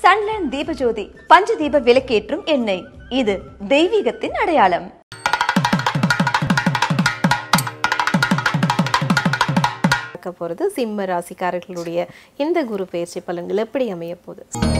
சன்லேண்ட் தீபஜோதி பஞ்சதீப விளக்கேற்றும் எண்ணெய் இது தெய்வீகத்தின் அடையாளம் பார்க்க போகிறது சிம்ம ராசிக்காரர்களுடைய இந்த குரு பயிற்சி பலன்கள் எப்படி அமைய போகுது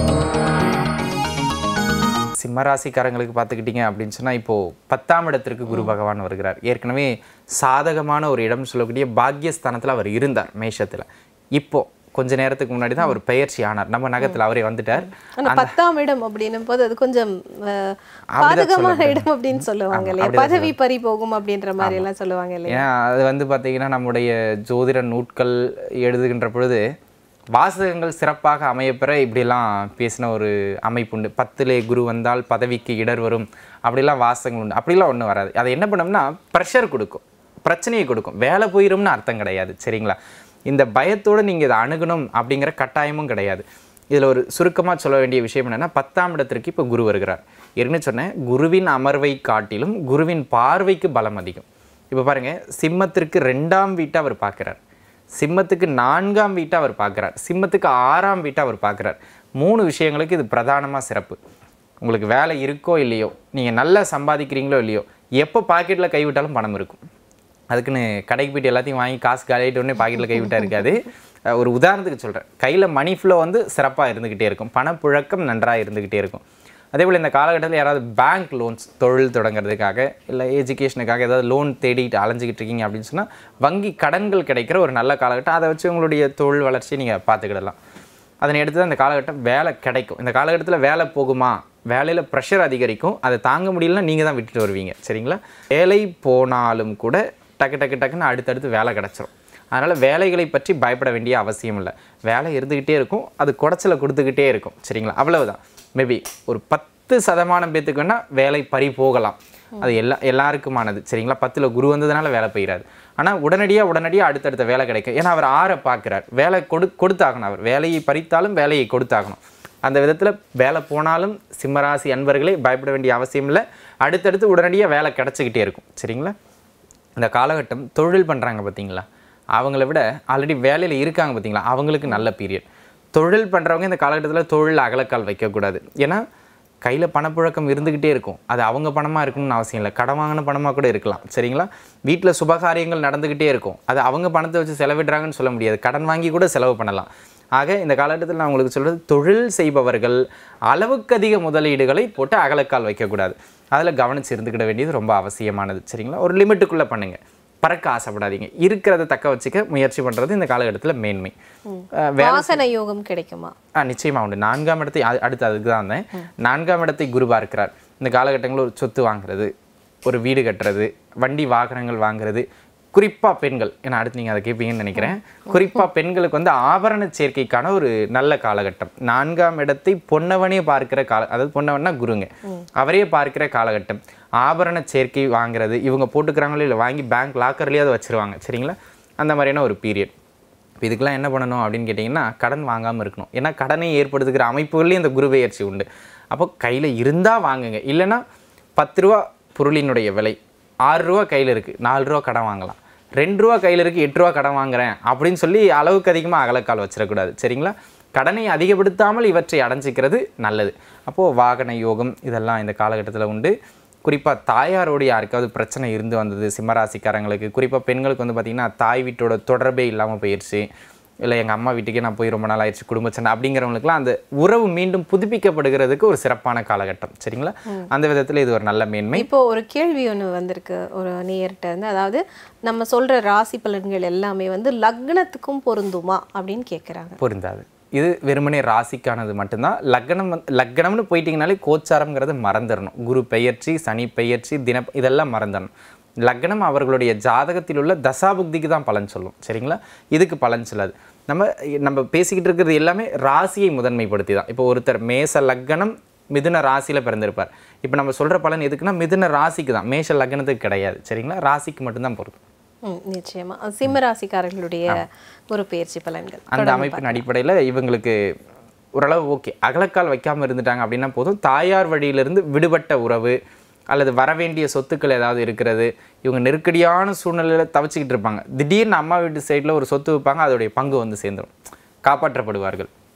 சிம்மராசிக்காரங்களுக்கு பார்த்துக்கிட்டிங்க அப்படின்னு சொன்னால் இப்போது பத்தாம் இடத்திற்கு குரு பகவான் வருகிறார் ஏற்கனவே சாதகமான ஒரு இடம் சொல்லக்கூடிய பாக்யஸ்தானத்தில் அவர் இருந்தார் மேஷத்தில் இப்போ கொஞ்ச நேரத்துக்கு முன்னாடி தான் அவர் பெயர்ச்சி ஆனார் நம்ம நகத்தில் அவரே வந்துட்டார் ஆனா பத்தாம் இடம் அப்படின்னும் போது அது கொஞ்சம் அஹ், பாதகமான இடம் அப்படின்னு சொல்லுவாங்க இல்லையா பதவி பறி போகும் அப்படின்ற மாதிரி எல்லாம் சொல்லுவாங்க இல்லையா ஏன்னா அது வந்து பார்த்தீங்கன்னா நம்முடைய ஜோதிட நூட்கள் எழுதுகின்ற பொழுது வாசகங்கள் சிறப்பாக அமையப்பெற இப்படியெல்லாம் பேசின ஒரு அமைப்பு உண்டு பத்திலே குரு வந்தால் பதவிக்கு இடர் வரும் அப்படிலாம் வாசகங்கள் உண்டு அப்படிலாம் ஒன்றும் வராது அதை என்ன பண்ணோம்னா ப்ரெஷர் கொடுக்கும் பிரச்சனையை கொடுக்கும் வேலை போயிரும்னு அர்த்தம் கிடையாது சரிங்களா இந்த பயத்தோடு நீங்கள் இதை அணுகணும் அப்படிங்கிற கட்டாயமும் கிடையாது இதில் ஒரு சுருக்கமாக சொல்ல வேண்டிய விஷயம் என்னென்னா பத்தாம் இடத்திற்கு இப்போ குரு வருகிறார் ஏற்கனவே சொன்னேன் குருவின் அமர்வை காட்டிலும் குருவின் பார்வைக்கு பலம் அதிகம் இப்போ பாருங்கள் சிம்மத்திற்கு ரெண்டாம் வீட்டை அவர் பார்க்குறார் சிம்மத்துக்கு நான்காம் வீட்டை அவர் பார்க்குறார் சிம்மத்துக்கு ஆறாம் வீட்டை அவர் பார்க்குறார் மூணு விஷயங்களுக்கு இது பிரதானமாக சிறப்பு உங்களுக்கு வேலை இருக்கோ இல்லையோ நீங்கள் நல்லா சம்பாதிக்கிறீங்களோ இல்லையோ எப்போ பாக்கெட்டில் கைவிட்டாலும் பணம் இருக்கும் அதுக்குன்னு கடைக்கு போயிட்டு எல்லாத்தையும் வாங்கி காசு காலிட்டு உடனே பாக்கெட்டில் கைவிட்டா இருக்காது அஹ் ஒரு உதாரணத்துக்கு சொல்கிறேன் கையில் மணி ஃப்ளோ வந்து சிறப்பாக இருந்துக்கிட்டே இருக்கும் பணப்புழக்கம் நன்றாக இருந்துக்கிட்டே இருக்கும் அதே போல் இந்த காலகட்டத்தில் யாராவது பேங்க் லோன்ஸ் தொழில் தொடங்குறதுக்காக இல்லை எஜுகேஷனுக்காக ஏதாவது லோன் தேடிட்டு அலைஞ்சிக்கிட்டு இருக்கீங்க அப்படின்னு சொன்னால் வங்கி கடன்கள் கிடைக்கிற ஒரு நல்ல காலகட்டம் அதை வச்சு உங்களுடைய தொழில் வளர்ச்சியை நீங்கள் பார்த்துக்கிடலாம் அதனை அடுத்து அந்த காலகட்டம் வேலை கிடைக்கும் இந்த காலகட்டத்தில் வேலை போகுமா வேலையில் ப்ரெஷர் அதிகரிக்கும் அதை தாங்க முடியலன்னா நீங்கள் தான் விட்டுட்டு வருவீங்க சரிங்களா வேலை போனாலும் கூட டக்கு டக்கு டக்குன்னு அடுத்தடுத்து வேலை கிடச்சிரும் அதனால் வேலைகளை பற்றி பயப்பட வேண்டிய அவசியம் இல்லை வேலை இருந்துக்கிட்டே இருக்கும் அது குடைச்சலை கொடுத்துக்கிட்டே இருக்கும் சரிங்களா அவ்வளவுதான் மேபி ஒரு பத்து சதமானம் பேத்துக்கு வேணால் வேலை பறி போகலாம் அது எல்லா எல்லாருக்குமானது சரிங்களா பத்தில் குரு வந்ததுனால வேலை பெய்யாது ஆனால் உடனடியாக உடனடியாக அடுத்தடுத்த வேலை கிடைக்கும் ஏன்னா அவர் ஆற பார்க்குறார் வேலை கொடு கொடுத்தாகணும் அவர் வேலையை பறித்தாலும் வேலையை கொடுத்தாகணும் அந்த விதத்தில் வேலை போனாலும் சிம்மராசி அன்பர்களே பயப்பட வேண்டிய அவசியம் இல்லை அடுத்தடுத்து உடனடியாக வேலை கிடச்சிக்கிட்டே இருக்கும் சரிங்களா இந்த காலகட்டம் தொழில் பண்ணுறாங்க பார்த்தீங்களா அவங்கள விட ஆல்ரெடி வேலையில் இருக்காங்க பார்த்தீங்களா அவங்களுக்கு நல்ல பீரியட் தொழில் பண்ணுறவங்க இந்த காலகட்டத்தில் தொழில் அகலக்கால் வைக்கக்கூடாது ஏன்னா கையில் பணப்புழக்கம் இருந்துக்கிட்டே இருக்கும் அது அவங்க பணமாக இருக்கணும்னு அவசியம் இல்லை கடன் வாங்கின பணமாக கூட இருக்கலாம் சரிங்களா வீட்டில் சுபகாரியங்கள் நடந்துக்கிட்டே இருக்கும் அது அவங்க பணத்தை வச்சு செலவிடுறாங்கன்னு சொல்ல முடியாது கடன் வாங்கி கூட செலவு பண்ணலாம் ஆக இந்த காலகட்டத்தில் நான் உங்களுக்கு சொல்கிறது தொழில் செய்பவர்கள் அளவுக்கு அதிக முதலீடுகளை போட்டு அகலக்கால் வைக்கக்கூடாது அதில் கவனிச்சு இருந்துக்கிட வேண்டியது ரொம்ப அவசியமானது சரிங்களா ஒரு லிமிட்டுக்குள்ளே பண்ணுங்கள் பறக்க ஆசைப்படாதீங்க இருக்கிறத தக்க வச்சுக்க முயற்சி பண்ணுறது இந்த காலகட்டத்தில் மேன்மை அஹ் வே- வாசன யோகம் கிடைக்குமா ஆ நிச்சயமா உண்டு நான்காம் இடத்தை அ- அடுத்து அதுக்கு தான் வந்தேன் நான்காம் இடத்தை குரு பார்க்கிறார் இந்த காலகட்டங்களில் ஒரு சொத்து வாங்குறது ஒரு வீடு கட்டுறது வண்டி வாகனங்கள் வாங்குறது குறிப்பாக பெண்கள் ஏன்னா அடுத்து நீங்கள் அதை கேட்பீங்கன்னு நினைக்கிறேன் குறிப்பாக பெண்களுக்கு வந்து ஆபரண சேர்க்கைக்கான ஒரு நல்ல காலகட்டம் நான்காம் இடத்தை பொன்னவனே பார்க்கிற கால அதாவது பொன்னவன்னா குருங்க அவரே பார்க்கிற காலகட்டம் ஆபரண சேர்க்கை வாங்குறது இவங்க போட்டுக்கிறாங்களோ இல்லை வாங்கி பேங்க் லாக்கர்லேயே அதை வச்சிருவாங்க சரிங்களா அந்த மாதிரியான ஒரு பீரியட் இப்போ இதுக்கெல்லாம் என்ன பண்ணணும் அப்படின்னு கேட்டிங்கன்னா கடன் வாங்காமல் இருக்கணும் ஏன்னா கடனை ஏற்படுத்துகிற அமைப்புகள்லேயும் இந்த குரு பெயர்ச்சி உண்டு அப்போ கையில் இருந்தால் வாங்குங்க இல்லைன்னா பத்து ரூபா பொருளினுடைய விலை ஆறு ரூபா கையில் இருக்குது நாலு ரூபா கடன் வாங்கலாம் ரெண்டு ரூபா கையில் இருக்குது எட்டு ரூபா கடன் வாங்குறேன் அப்படின்னு சொல்லி அளவுக்கு அதிகமாக அகலக்கால் வச்சிடக்கூடாது சரிங்களா கடனை அதிகப்படுத்தாமல் இவற்றை அடைஞ்சிக்கிறது நல்லது அப்போது வாகன யோகம் இதெல்லாம் இந்த காலகட்டத்தில் உண்டு குறிப்பாக தாயாரோடு யாருக்காவது பிரச்சனை இருந்து வந்தது சிம்மராசிக்காரங்களுக்கு குறிப்பாக பெண்களுக்கு வந்து பார்த்திங்கன்னா தாய் வீட்டோட தொடர்பே இல்லாமல் போயிடுச்சு இல்லை எங்கள் அம்மா வீட்டுக்கே நான் போய் ரொம்ப நாள் ஆயிடுச்சு குடும்ப சண்டை அப்படிங்கிறவங்களுக்குலாம் அந்த உறவு மீண்டும் புதுப்பிக்கப்படுகிறதுக்கு ஒரு சிறப்பான காலகட்டம் சரிங்களா அந்த விதத்தில் இது ஒரு நல்ல மேன்மை இப்போ ஒரு கேள்வி ஒன்று வந்திருக்கு ஒரு நேயர்கிட்ட இருந்து அதாவது நம்ம சொல்ற ராசி பலன்கள் எல்லாமே வந்து லக்னத்துக்கும் பொருந்துமா அப்படின்னு கேட்குறாங்க பொருந்தாது இது வெறுமனே ராசிக்கானது மட்டும்தான் லக்னம் வந்து லக்னம்னு போயிட்டீங்கனாலே கோச்சாரம்ங்கிறத மறந்துடணும் குரு பெயர்ச்சி சனி பெயர்ச்சி தின இதெல்லாம் மறந்துடணும் லக்னம் அவர்களுடைய ஜாதகத்தில் உள்ள தசாபுக்திக்கு தான் பலன் சொல்லும் சரிங்களா இதுக்கு பலன் சொல்லாது நம்ம நம்ம பேசிக்கிட்டு இருக்கிறது எல்லாமே ராசியை முதன்மைப்படுத்தி தான் இப்போ ஒருத்தர் மேச லக்னம் மிதுன ராசியில் பிறந்திருப்பார் இப்போ நம்ம சொல்கிற பலன் எதுக்குன்னா மிதுன ராசிக்கு தான் மேஷ லக்னத்துக்கு கிடையாது சரிங்களா ராசிக்கு மட்டும்தான் பொருந்தும் ம் நிச்சயமா சிம்ம ராசிக்காரர்களுடைய ஒரு பயிற்சி பலன்கள் அந்த அமைப்பின் அடிப்படையில் இவங்களுக்கு ஓரளவு ஓகே அகலக்கால் வைக்காமல் இருந்துட்டாங்க அப்படின்னா போதும் தாயார் வழியிலிருந்து விடுபட்ட உறவு அல்லது வரவேண்டிய சொத்துக்கள் ஏதாவது இருக்கிறது இவங்க நெருக்கடியான சூழ்நிலையில் தவிச்சிக்கிட்டு இருப்பாங்க திடீர்னு அம்மா வீட்டு சைடில் ஒரு சொத்து வைப்பாங்க அதோடைய பங்கு வந்து சேர்ந்துடும் காப்பாற்றப்படுவார்கள்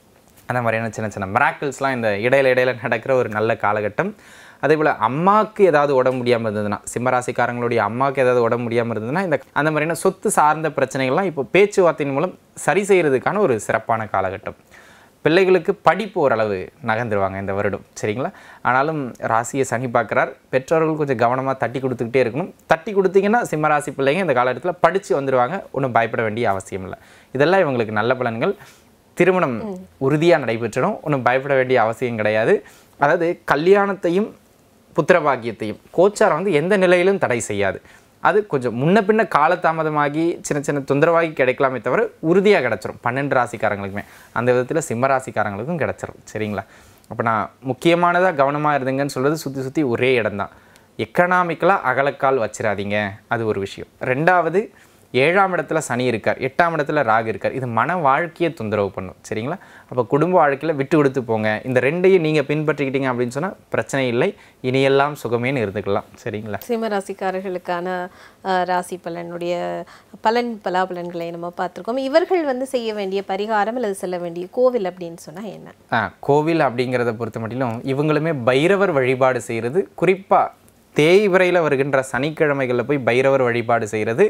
அந்த மாதிரியான சின்ன சின்ன மிராக்கிள்ஸ்லாம் இந்த இடையில இடையில நடக்கிற ஒரு நல்ல காலகட்டம் அதே போல் அம்மாவுக்கு ஏதாவது உடம்பு முடியாமல் இருந்ததுன்னா சிம்மராசிக்காரங்களுடைய அம்மாவுக்கு ஏதாவது உடம்பு முடியாமல் இருந்ததுன்னா இந்த அந்த மாதிரியான சொத்து சார்ந்த பிரச்சனைகள்லாம் இப்போ பேச்சுவார்த்தையின் மூலம் சரி செய்கிறதுக்கான ஒரு சிறப்பான காலகட்டம் பிள்ளைகளுக்கு படிப்பு ஓரளவு நகர்ந்துருவாங்க இந்த வருடம் சரிங்களா ஆனாலும் ராசியை சனி பார்க்குறார் பெற்றோர்கள் கொஞ்சம் கவனமாக தட்டி கொடுத்துக்கிட்டே இருக்கணும் தட்டி கொடுத்தீங்கன்னா சிம்மராசி பிள்ளைங்க இந்த காலகட்டத்தில் படித்து வந்துடுவாங்க ஒன்றும் பயப்பட வேண்டிய அவசியம் இல்லை இதெல்லாம் இவங்களுக்கு நல்ல பலன்கள் திருமணம் உறுதியாக நடைபெற்றிடும் ஒன்றும் பயப்பட வேண்டிய அவசியம் கிடையாது அதாவது கல்யாணத்தையும் புத்திரபாக்கியத்தையும் கோச்சாரம் வந்து எந்த நிலையிலும் தடை செய்யாது அது கொஞ்சம் முன்ன பின்ன காலதாமதமாகி சின்ன சின்ன தொந்தரவாகி கிடைக்கலாமே தவிர உறுதியாக கிடச்சிரும் பன்னெண்டு ராசிக்காரங்களுக்குமே அந்த விதத்தில் சிம்ம ராசிக்காரங்களுக்கும் கிடச்சிரும் சரிங்களா அப்போ நான் முக்கியமானதாக கவனமாக இருந்துங்கன்னு சொல்கிறது சுற்றி சுற்றி ஒரே இடம்தான் எக்கனாமிக்கலாக அகலக்கால் வச்சிடாதீங்க அது ஒரு விஷயம் ரெண்டாவது ஏழாம் இடத்துல சனி இருக்கார் எட்டாம் இடத்துல ராகு இருக்கார் இது மன வாழ்க்கையை தொந்தரவு பண்ணும் சரிங்களா அப்போ குடும்ப வாழ்க்கையில் விட்டு கொடுத்து போங்க இந்த ரெண்டையும் நீங்கள் பின்பற்றிக்கிட்டீங்க அப்படின்னு சொன்னால் பிரச்சனை இல்லை இனியெல்லாம் சுகமேன்னு இருந்துக்கலாம் சரிங்களா சிம்ம ராசிக்காரர்களுக்கான அஹ், ராசி பலனுடைய பலன் பலாபலன்களை நம்ம பார்த்துருக்கோம் இவர்கள் வந்து செய்ய வேண்டிய பரிகாரம் அல்லது செல்ல வேண்டிய கோவில் அப்படின்னு சொன்னா என்ன ஆ கோவில் அப்படிங்கிறத பொறுத்த மட்டிலும் இவங்களுமே பைரவர் வழிபாடு செய்கிறது குறிப்பாக தேய்பிரையில் வருகின்ற சனிக்கிழமைகளில் போய் பைரவர் வழிபாடு செய்கிறது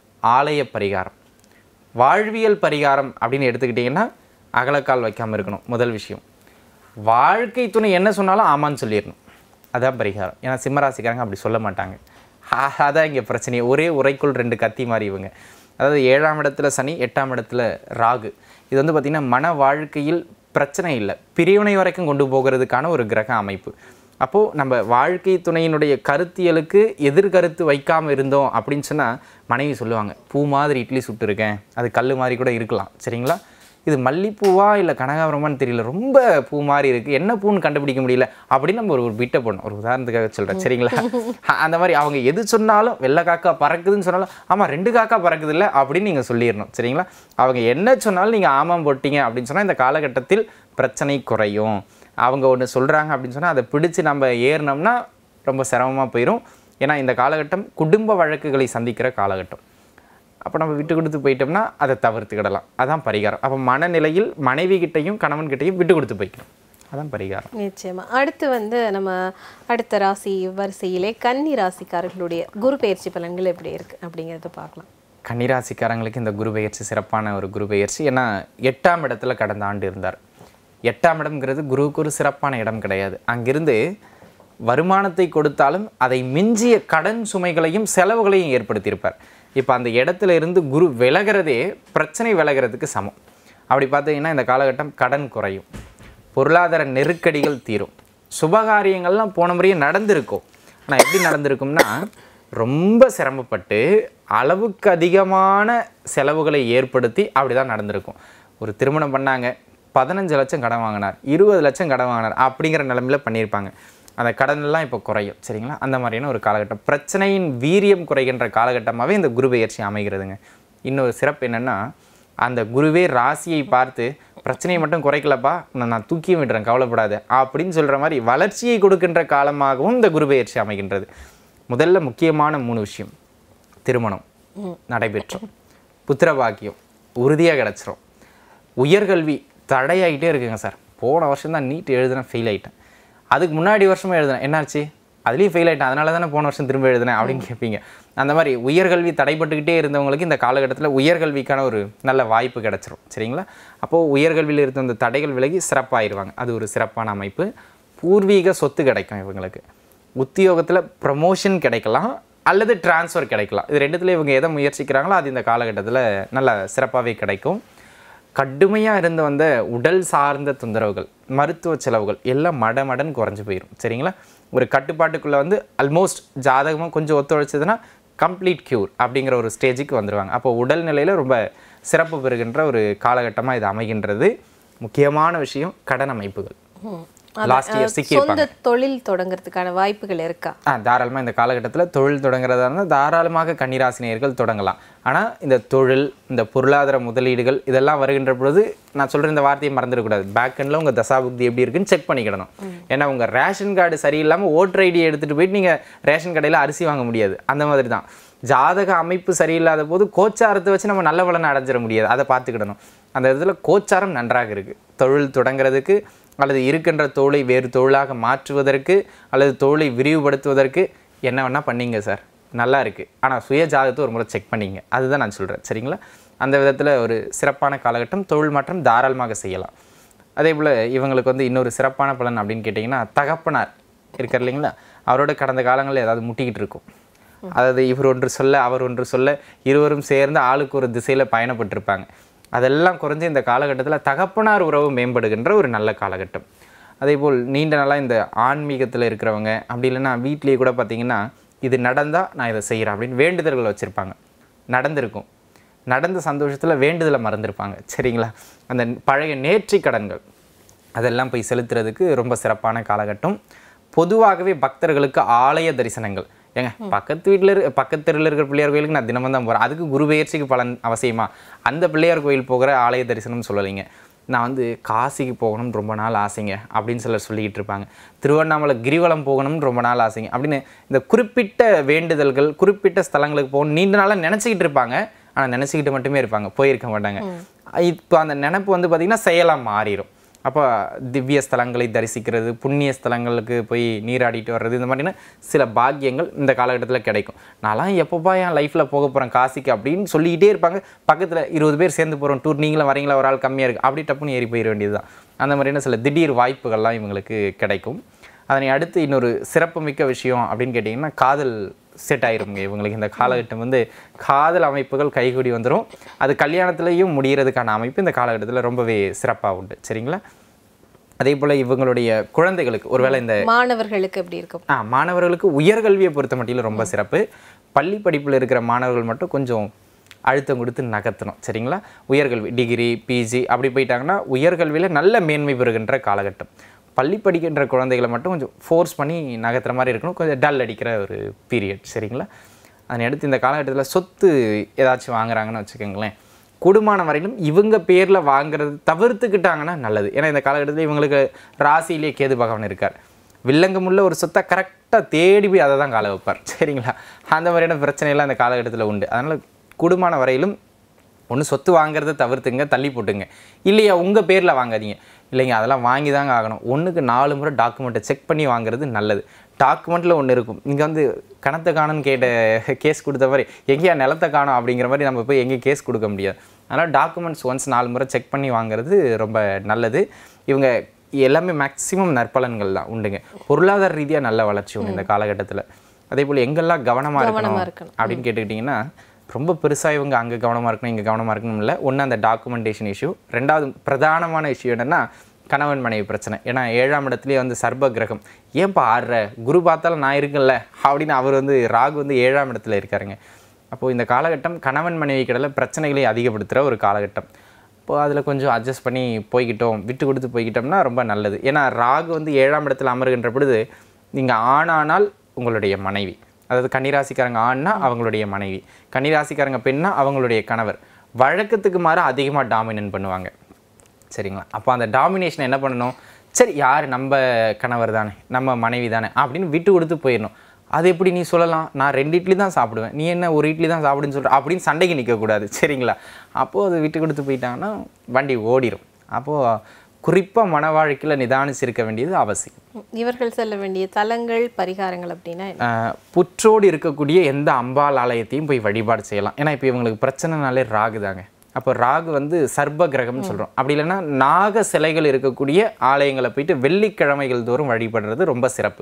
ஆலய பரிகாரம் வாழ்வியல் பரிகாரம் அப்படின்னு எடுத்துக்கிட்டிங்கன்னா அகலக்கால் வைக்காமல் இருக்கணும் முதல் விஷயம் வாழ்க்கை துணை என்ன சொன்னாலும் ஆமான்னு சொல்லிடணும் அதான் பரிகாரம் ஏன்னா சிம்மராசிக்காரங்க அப்படி சொல்ல மாட்டாங்க ஆ- அதான் இங்கே பிரச்சனை ஒரே உரைக்குள் ரெண்டு கத்தி மாதிரி இவங்க அதாவது ஏழாம் இடத்துல சனி எட்டாம் இடத்துல ராகு இது வந்து பார்த்திங்கன்னா மன வாழ்க்கையில் பிரச்சனை இல்லை பிரிவினை வரைக்கும் கொண்டு போகிறதுக்கான ஒரு கிரக அமைப்பு அப்போது நம்ம வாழ்க்கை துணையினுடைய கருத்தியலுக்கு எதிர்கருத்து வைக்காமல் இருந்தோம் அப்படின்னு சொன்னால் மனைவி சொல்லுவாங்க பூ மாதிரி இட்லி சுட்டுருக்கேன் அது கல் மாதிரி கூட இருக்கலாம் சரிங்களா இது மல்லிப்பூவா இல்லை கனகாபரமான்னு தெரியல ரொம்ப பூ மாதிரி இருக்குது என்ன பூன்னு கண்டுபிடிக்க முடியல அப்படின்னு நம்ம ஒரு ஒரு பிட்டை போடணும் ஒரு உதாரணத்துக்காக சொல்கிறேன் சரிங்களா அ- அந்த மாதிரி அவங்க எது சொன்னாலும் வெள்ளை காக்கா பறக்குதுன்னு சொன்னாலும் ஆமாம் ரெண்டு காக்கா பறக்குது இல்லை அப்படின்னு நீங்கள் சொல்லிடணும் சரிங்களா அவங்க என்ன சொன்னாலும் நீங்கள் ஆமாம் போட்டீங்க அப்படின்னு சொன்னால் இந்த காலகட்டத்தில் பிரச்சனை குறையும் அவங்க ஒன்று சொல்கிறாங்க அப்படின்னு சொன்னால் அதை பிடிச்சு நம்ம ஏறினோம்னா ரொம்ப சிரமமாக போயிடும் ஏன்னா இந்த காலகட்டம் குடும்ப வழக்குகளை சந்திக்கிற காலகட்டம் அப்போ நம்ம விட்டு கொடுத்து போயிட்டோம்னா அதை தவிர்த்துக்கிடலாம் அதான் பரிகாரம் அப்போ மனநிலையில் மனைவி கிட்டையும் கணவன் கிட்டையும் விட்டு கொடுத்து போய்க்கணும் அதான் பரிகாரம் நிச்சயமா அடுத்து வந்து நம்ம அடுத்த ராசி வரிசையிலே கன்னி ராசிக்காரர்களுடைய குரு பயிற்சி பலன்கள் எப்படி இருக்கு அப்படிங்கிறத பார்க்கலாம் கன்னிராசிக்காரங்களுக்கு இந்த குரு பெயர்ச்சி சிறப்பான ஒரு குரு பெயர்ச்சி ஏன்னா எட்டாம் இடத்துல கடந்த ஆண்டு இருந்தார் எட்டாம் இடம்ங்கிறது குருவுக்கு ஒரு சிறப்பான இடம் கிடையாது அங்கிருந்து வருமானத்தை கொடுத்தாலும் அதை மிஞ்சிய கடன் சுமைகளையும் செலவுகளையும் ஏற்படுத்தியிருப்பார் இப்போ அந்த இடத்துல இருந்து குரு விலகிறதே பிரச்சனை விலகிறதுக்கு சமம் அப்படி பார்த்தீங்கன்னா இந்த காலகட்டம் கடன் குறையும் பொருளாதார நெருக்கடிகள் தீரும் சுபகாரியங்கள்லாம் போன முறையே நடந்திருக்கும் ஆனால் எப்படி நடந்திருக்கும்னா ரொம்ப சிரமப்பட்டு அளவுக்கு அதிகமான செலவுகளை ஏற்படுத்தி அப்படி தான் நடந்திருக்கும் ஒரு திருமணம் பண்ணாங்க பதினஞ்சு லட்சம் கடன் வாங்கினார் இருபது லட்சம் கடன் வாங்கினார் அப்படிங்கிற நிலமையில பண்ணியிருப்பாங்க அந்த கடன் எல்லாம் இப்போ குறையும் சரிங்களா அந்த மாதிரியான ஒரு காலகட்டம் பிரச்சனையின் வீரியம் குறைகின்ற காலகட்டமாகவே இந்த குரு பெயர்ச்சி அமைகிறதுங்க இன்னொரு சிறப்பு என்னென்னா அந்த குருவே ராசியை பார்த்து பிரச்சனையை மட்டும் குறைக்கலப்பா உன்னை நான் தூக்கியும் விடுறேன் கவலைப்படாத அப்படின்னு சொல்கிற மாதிரி வளர்ச்சியை கொடுக்கின்ற காலமாகவும் இந்த குரு பெயர்ச்சி அமைகின்றது முதல்ல முக்கியமான மூணு விஷயம் திருமணம் நடைபெற்றும் புத்திரபாக்கியம் உறுதியாக கிடச்சிரும் உயர்கல்வி தடையாகிட்டே இருக்குங்க சார் போன வருஷம் தான் நீட் எழுதுனேன் ஃபெயில் ஆகிட்டேன் அதுக்கு முன்னாடி வருஷமும் எழுதுனேன் என்னாச்சு அதுலேயும் ஃபெயில் ஆகிட்டேன் அதனால தானே போன வருஷம் திரும்ப எழுதுனேன் அப்படின்னு கேட்பீங்க அந்த மாதிரி உயர்கல்வி தடைப்பட்டுக்கிட்டே இருந்தவங்களுக்கு இந்த காலகட்டத்தில் உயர்கல்விக்கான ஒரு நல்ல வாய்ப்பு கிடச்சிரும் சரிங்களா அப்போது உயர்கல்வியில் இருந்த அந்த தடைகள் விலகி சிறப்பாயிருவாங்க அது ஒரு சிறப்பான அமைப்பு பூர்வீக சொத்து கிடைக்கும் இவங்களுக்கு உத்தியோகத்தில் ப்ரமோஷன் கிடைக்கலாம் அல்லது டிரான்ஸ்ஃபர் கிடைக்கலாம் இது ரெண்டுத்துல இவங்க எதை முயற்சிக்கிறாங்களோ அது இந்த காலகட்டத்தில் நல்ல சிறப்பாகவே கிடைக்கும் கடுமையாக இருந்து வந்த உடல் சார்ந்த தொந்தரவுகள் மருத்துவ செலவுகள் எல்லாம் மடமடன் குறைஞ்சு போயிடும் சரிங்களா ஒரு கட்டுப்பாட்டுக்குள்ளே வந்து ஆல்மோஸ்ட் ஜாதகமாக கொஞ்சம் ஒத்துழைச்சதுன்னா கம்ப்ளீட் க்யூர் அப்படிங்கிற ஒரு ஸ்டேஜுக்கு வந்துடுவாங்க அப்போ உடல்நிலையில் ரொம்ப சிறப்பு பெறுகின்ற ஒரு காலகட்டமாக இது அமைகின்றது முக்கியமான விஷயம் கடன் அமைப்புகள் லாஸ்ட் இயர் சிக்கியிருப்பாங்க சொந்த தொழில் தொடங்குறதுக்கான வாய்ப்புகள் இருக்கா ஆ தாராளமாக இந்த காலகட்டத்தில் தொழில் தொடங்குறதா இருந்தால் தாராளமாக கன்னிராசினியர்கள் தொடங்கலாம் ஆனால் இந்த தொழில் இந்த பொருளாதார முதலீடுகள் இதெல்லாம் வருகின்ற பொழுது நான் சொல்கிற இந்த வார்த்தையை மறந்துடக்கூடாது பேக் எண்டில் உங்கள் தசாபுக்தி எப்படி இருக்குன்னு செக் பண்ணிக்கிடணும் ஏன்னா உங்கள் ரேஷன் கார்டு சரியில்லாமல் ஓட்டர் ஐடி எடுத்துகிட்டு போயிட்டு நீங்கள் ரேஷன் கடையில் அரிசி வாங்க முடியாது அந்த மாதிரி தான் ஜாதக அமைப்பு சரியில்லாத போது கோச்சாரத்தை வச்சு நம்ம நல்ல பலனை அடைஞ்சிட முடியாது அதை பார்த்துக்கிடணும் அந்த இடத்துல கோச்சாரம் நன்றாக இருக்குது தொழில் தொடங்குறதுக்கு அல்லது இருக்கின்ற தொழிலை வேறு தொழிலாக மாற்றுவதற்கு அல்லது தொழிலை விரிவுபடுத்துவதற்கு என்ன வேணால் பண்ணீங்க சார் நல்லா இருக்குது ஆனால் சுய ஜாதகத்தை ஒரு முறை செக் பண்ணீங்க அதுதான் நான் சொல்கிறேன் சரிங்களா அந்த விதத்தில் ஒரு சிறப்பான காலகட்டம் தொழில் மாற்றம் தாராளமாக செய்யலாம் அதே போல் இவங்களுக்கு வந்து இன்னொரு சிறப்பான பலன் அப்படின்னு கேட்டிங்கன்னா தகப்பனார் இருக்கார் இல்லைங்களா அவரோட கடந்த காலங்களில் ஏதாவது முட்டிக்கிட்டு இருக்கும் அதாவது இவர் ஒன்று சொல்ல அவர் ஒன்று சொல்ல இருவரும் சேர்ந்து ஆளுக்கு ஒரு திசையில் பயணப்பட்டிருப்பாங்க அதெல்லாம் குறைஞ்சு இந்த காலகட்டத்தில் தகப்பனார் உறவு மேம்படுகின்ற ஒரு நல்ல காலகட்டம் அதேபோல் நீண்ட நாளாக இந்த ஆன்மீகத்தில் இருக்கிறவங்க அப்படி இல்லைன்னா வீட்லேயே கூட பார்த்தீங்கன்னா இது நடந்தால் நான் இதை செய்கிறேன் அப்படின்னு வேண்டுதல்கள் வச்சுருப்பாங்க நடந்திருக்கும் நடந்த சந்தோஷத்தில் வேண்டுதலை மறந்துருப்பாங்க சரிங்களா அந்த பழைய நேர்ற்றிக் கடன்கள் அதெல்லாம் போய் செலுத்துறதுக்கு ரொம்ப சிறப்பான காலகட்டம் பொதுவாகவே பக்தர்களுக்கு ஆலய தரிசனங்கள் ஏங்க பக்கத்து வீட்டில் இரு பக்கத்து தெருவில் இருக்கிற பிள்ளையார் கோயிலுக்கு நான் தினமும் தான் போகிறேன் அதுக்கு குரு பெயர்ச்சிக்கு பலன் அவசியமா அந்த பிள்ளையார் கோயில் போகிற ஆலய தரிசனம் சொல்லலைங்க நான் வந்து காசிக்கு போகணும்னு ரொம்ப நாள் ஆசைங்க அப்படின்னு சிலர் சொல்லிக்கிட்டு இருப்பாங்க திருவண்ணாமலை கிரிவலம் போகணும்னு ரொம்ப நாள் ஆசைங்க அப்படின்னு இந்த குறிப்பிட்ட வேண்டுதல்கள் குறிப்பிட்ட ஸ்தலங்களுக்கு போகணும் நீண்ட நாளாக நினச்சிக்கிட்டு இருப்பாங்க ஆனால் நினச்சிக்கிட்டு மட்டுமே இருப்பாங்க போயிருக்க மாட்டாங்க இப்போ அந்த நினப்பு வந்து பார்த்திங்கன்னா செயலாக மாறிடும் அப்போ திவ்ய ஸ்தலங்களை தரிசிக்கிறது புண்ணிய ஸ்தலங்களுக்கு போய் நீராடிட்டு வர்றது இந்த மாதிரியான சில பாக்கியங்கள் இந்த காலகட்டத்தில் கிடைக்கும் நான்லாம் எப்போப்பா என் லைஃப்பில் போக போகிறேன் காசிக்கு அப்படின்னு சொல்லிக்கிட்டே இருப்பாங்க பக்கத்தில் இருபது பேர் சேர்ந்து போகிறோம் டூர் நீங்களும் வரீங்களா ஒரு ஆள் கம்மியாக இருக்குது அப்படி டப்புன்னு ஏறி போயிட வேண்டியது தான் அந்த மாதிரியான சில திடீர் வாய்ப்புகள்லாம் இவங்களுக்கு கிடைக்கும் அதனை அடுத்து இன்னொரு சிறப்புமிக்க விஷயம் அப்படின்னு கேட்டிங்கன்னா காதல் செட் ஆயிருங்க இவங்களுக்கு இந்த காலகட்டம் வந்து காதல் அமைப்புகள் கைகூடி வந்துடும் அது கல்யாணத்துலேயும் முடியறதுக்கான அமைப்பு இந்த காலகட்டத்தில் ரொம்பவே சிறப்பாக உண்டு சரிங்களா அதே போல் இவங்களுடைய குழந்தைகளுக்கு ஒருவேளை இந்த மாணவர்களுக்கு எப்படி இருக்கும் ஆ மாணவர்களுக்கு உயர்கல்வியை பொறுத்த மட்டிலும் ரொம்ப சிறப்பு பள்ளி படிப்பில் இருக்கிற மாணவர்கள் மட்டும் கொஞ்சம் அழுத்தம் கொடுத்து நகர்த்தணும் சரிங்களா உயர்கல்வி டிகிரி பிஜி அப்படி போயிட்டாங்கன்னா உயர்கல்வியில் நல்ல மேன்மை பெறுகின்ற காலகட்டம் பள்ளி படிக்கின்ற குழந்தைகளை மட்டும் கொஞ்சம் ஃபோர்ஸ் பண்ணி நகர்த்துற மாதிரி இருக்கணும் கொஞ்சம் டல் அடிக்கிற ஒரு பீரியட் சரிங்களா அதனை அடுத்து இந்த காலகட்டத்தில் சொத்து ஏதாச்சும் வாங்குறாங்கன்னு வச்சுக்கோங்களேன் கூடுமான வரையிலும் இவங்க பேரில் வாங்குறது தவிர்த்துக்கிட்டாங்கன்னா நல்லது ஏன்னா இந்த காலகட்டத்தில் இவங்களுக்கு ராசியிலே கேது பகவான் இருக்கார் வில்லங்கமுள்ள ஒரு சொத்தை கரெக்டாக தேடி போய் அதை தான் கால வைப்பார் சரிங்களா அந்த மாதிரியான பிரச்சனையெல்லாம் இந்த காலகட்டத்தில் உண்டு அதனால் கூடுமான வரையிலும் ஒன்று சொத்து வாங்குறத தவிர்த்துங்க தள்ளி போட்டுங்க இல்லையா உங்கள் பேரில் வாங்காதீங்க இல்லைங்க அதெல்லாம் வாங்கி தாங்க ஆகணும் ஒன்றுக்கு நாலு முறை டாக்குமெண்ட்டை செக் பண்ணி வாங்குறது நல்லது டாக்குமெண்ட்டில் ஒன்று இருக்கும் இங்கே வந்து கணத்தை காணும்னு கேட்ட கேஸ் கொடுத்த மாதிரி எங்கேயா நிலத்தை காணும் அப்படிங்கிற மாதிரி நம்ம போய் எங்கேயும் கேஸ் கொடுக்க முடியாது அதனால் டாக்குமெண்ட்ஸ் ஒன்ஸ் நாலு முறை செக் பண்ணி வாங்குறது ரொம்ப நல்லது இவங்க எல்லாமே மேக்ஸிமம் நற்பலன்கள் தான் உண்டுங்க பொருளாதார ரீதியாக நல்ல வளர்ச்சி உண்டு இந்த காலகட்டத்தில் அதே போல் எங்கெல்லாம் கவனமாக இருக்கணும் இருக்கணும். அப்படின்னு கேட்டுக்கிட்டிங்கன்னா ரொம்ப பெருசாக இவங்க அங்கே கவனமாக இருக்கணும் இங்கே கவனமாக இருக்கணும் இல்லை ஒன்று அந்த டாக்குமெண்டேஷன் இஷ்யூ ரெண்டாவது பிரதானமான இஷ்யூ என்னென்னா கணவன் மனைவி பிரச்சனை ஏன்னா ஏழாம் இடத்துலேயே வந்து சர்ப கிரகம் ஏன்பா ஆடுற குரு பார்த்தாலும் நான் இருக்கேன்ல அப்படின்னு அவர் வந்து ராகு வந்து ஏழாம் இடத்துல இருக்காருங்க அப்போது இந்த காலகட்டம் கணவன் மனைவி கடல பிரச்சனைகளை அதிகப்படுத்துகிற ஒரு காலகட்டம் இப்போ அதில் கொஞ்சம் அட்ஜஸ்ட் பண்ணி போய்கிட்டோம் விட்டு கொடுத்து போய்கிட்டோம்னா ரொம்ப நல்லது ஏன்னா ராகு வந்து ஏழாம் இடத்துல அமருகின்ற பொழுது நீங்கள் ஆணானால் உங்களுடைய மனைவி அதாவது கன்னிராசிக்காரங்க ஆண்னா அவங்களுடைய மனைவி கன்னிராசிக்காரங்க பெண்ணா அவங்களுடைய கணவர் வழக்கத்துக்கு மாற அதிகமாக டாமினன்ட் பண்ணுவாங்க சரிங்களா அப்போ அந்த டாமினேஷன் என்ன பண்ணணும் சரி யார் நம்ம கணவர் தானே நம்ம மனைவி தானே அப்படின்னு விட்டு கொடுத்து போயிடணும் அது எப்படி நீ சொல்லலாம் நான் ரெண்டு இட்லி தான் சாப்பிடுவேன் நீ என்ன ஒரு இட்லி தான் சாப்பிடுன்னு சொல்கிற அப்படின்னு சண்டைக்கு நிற்கக்கூடாது சரிங்களா அப்போது அது விட்டு கொடுத்து போயிட்டாங்கன்னா வண்டி ஓடிடும் அப்போது குறிப்பாக மன வாழ்க்கையில் நிதானிச்சிருக்க வேண்டியது அவசியம் இவர்கள் செல்ல வேண்டிய தலங்கள் பரிகாரங்கள் அப்படின்னா என்ன? ஆஹ் புற்றோடு இருக்கக்கூடிய எந்த அம்பாள் ஆலயத்தையும் போய் வழிபாடு செய்யலாம் ஏன்னா இப்போ இவங்களுக்கு பிரச்சனைனாலே ராகு தாங்க அப்போ ராகு வந்து சர்ப கிரகம்னு சொல்கிறோம் அப்படி இல்லைன்னா நாக சிலைகள் இருக்கக்கூடிய ஆலயங்களை போயிட்டு வெள்ளிக்கிழமைகள் தோறும் வழிபடுறது ரொம்ப சிறப்பு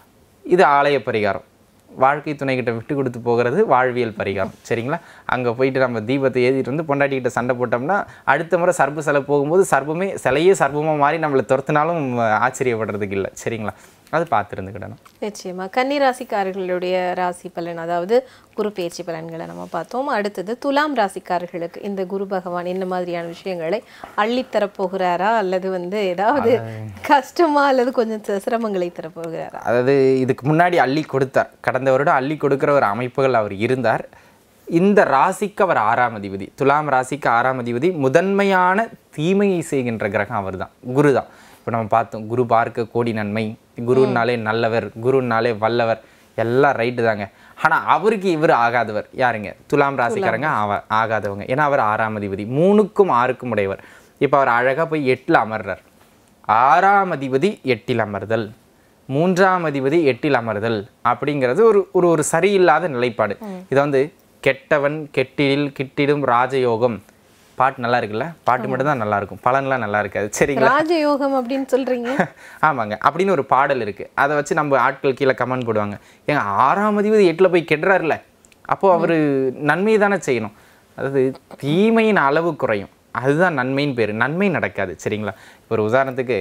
இது ஆலய பரிகாரம் வாழ்க்கை துணைக்கிட்ட விட்டு கொடுத்து போகிறது வாழ்வியல் பரிகாரம் சரிங்களா அங்கே போயிட்டு நம்ம தீபத்தை ஏற்றிட்டு வந்து பொண்டாட்டிக்கிட்ட சண்டை போட்டோம்னா அடுத்த முறை சர்ப சிலை போகும்போது சர்பமே சிலையே சர்பமாக மாறி நம்மளை துரத்துனாலும் ஆச்சரியப்படுறதுக்கு இல்லை சரிங்களா அது பார்த்துருந்துக்கிடணும் நிச்சயமா கன்னி ராசிக்காரர்களுடைய ராசி பலன் அதாவது குரு பேச்சு பலன்களை நம்ம பார்த்தோம் அடுத்தது துலாம் ராசிக்காரர்களுக்கு இந்த குரு பகவான் இந்த மாதிரியான விஷயங்களை அள்ளித்தரப் போகிறாரா அல்லது வந்து ஏதாவது கஷ்டமா அல்லது கொஞ்சம் சி- சிரமங்களை தரப்போகிறாரா அதாவது இதுக்கு முன்னாடி அள்ளி கொடுத்தார் கடந்த வருடம் அள்ளி கொடுக்குற ஒரு அமைப்புகள் அவர் இருந்தார் இந்த ராசிக்கு அவர் ஆறாம் அதிபதி துலாம் ராசிக்கு ஆறாம் அதிபதி முதன்மையான தீமையை செய்கின்ற கிரகம் அவர்தான் குரு தான் இப்போ நம்ம பார்த்தோம் குரு பார்க்க கோடி நன்மை குருனாலே நல்லவர் குருனாலே வல்லவர் எல்லாம் ரைட்டு தாங்க ஆனால் அவருக்கு இவர் ஆகாதவர் யாருங்க துலாம் ராசிக்காரங்க ஆவ ஆகாதவங்க ஏன்னா அவர் ஆறாம் அதிபதி மூணுக்கும் ஆறுக்கும் உடையவர் இப்போ அவர் அழகாக போய் எட்டில் அமர்றார் ஆறாம் அதிபதி எட்டில் அமர்தல் மூன்றாம் அதிபதி எட்டில் அமர்தல் அப்படிங்கிறது ஒரு ஒரு ஒரு சரியில்லாத நிலைப்பாடு இதை வந்து கெட்டவன் கெட்டிடில் கிட்டிடும் ராஜயோகம் பாட்டு நல்லா இருக்குல்ல பாட்டு மட்டும்தான் நல்லா இருக்கும் பலன்லாம் நல்லா இருக்காது சரிங்களா ராஜயோகம் அப்படின்னு சொல்றீங்க ஆமாங்க அப்படின்னு ஒரு பாடல் இருக்கு அதை வச்சு நம்ம ஆட்கள் கீழே கமெண்ட் போடுவாங்க ஏங்க ஆறாம் அதிபதி எட்டில் போய் கெடுறாருல அப்போ அவர் நன்மை தானே செய்யணும் அதாவது தீமையின் அளவு குறையும் அதுதான் நன்மையின் பேர் நன்மை நடக்காது சரிங்களா இப்போ ஒரு உதாரணத்துக்கு